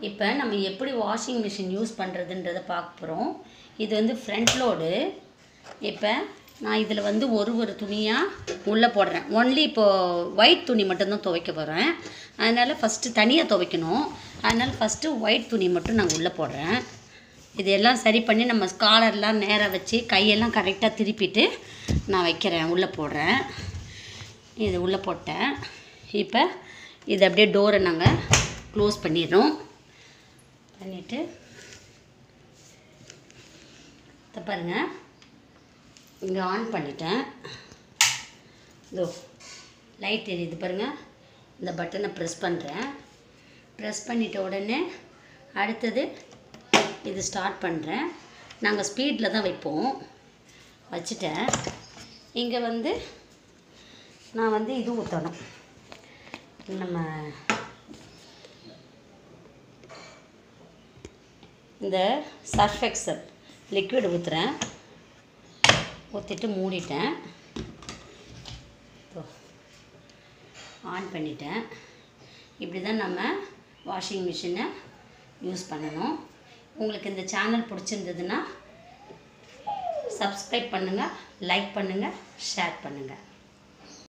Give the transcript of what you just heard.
இப்போ நம்ம எப்படி வாஷிங் மிஷின் யூஸ் பண்ணுறதுன்றதை பார்க்க போகிறோம் இது வந்து ஃப்ரண்ட் லோடு இப்போ நான் இதில் வந்து ஒரு ஒரு துணியாக உள்ளே போடுறேன் ஒன்லி இப்போது ஒயிட் துணி மட்டும்தான் துவைக்க போகிறேன் அதனால் ஃபஸ்ட்டு தனியாக துவைக்கணும் அதனால் ஃபஸ்ட்டு ஒயிட் துணி மட்டும் நான் உள்ளே போடுறேன் இதெல்லாம் சரி பண்ணி நம்ம ஸ்காலர்லாம் நேராக வச்சு கையெல்லாம் கரெக்டாக திருப்பிட்டு நான் வைக்கிறேன் உள்ளே போடுறேன் இது உள்ளே போட்டேன் இப்போ இது அப்படியே டோரை நாங்கள் க்ளோஸ் பண்ணிடுறோம் பண்ணிவிட்டு இதை பாருங்கள் இங்கே ஆன் பண்ணிட்டேன் இதோ லைட் எரியுது பாருங்கள் இந்த பட்டனை ப்ரெஸ் பண்ணுறேன் ப்ரெஸ் பண்ணிட்ட உடனே அடுத்தது இது ஸ்டார்ட் பண்ணுறேன் நாங்கள் ஸ்பீடில் தான் வைப்போம் வச்சுட்டேன் இங்கே வந்து நான் வந்து இது ஊற்றணும் நம்ம இந்த சர்ஃப் எக்ஸல் லிக்விட் ஊற்றுறேன் ஊற்றிட்டு மூடிட்டேன் இதோ, ஆன் பண்ணிட்டேன் இப்படி தான் நம்ம வாஷிங் மிஷினை யூஸ் பண்ணணும் உங்களுக்கு இந்த சேனல் பிடிச்சிருந்ததுன்னா சப்ஸ்கிரைப் பண்ணுங்கள் லைக் பண்ணுங்கள் ஷேர் பண்ணுங்கள்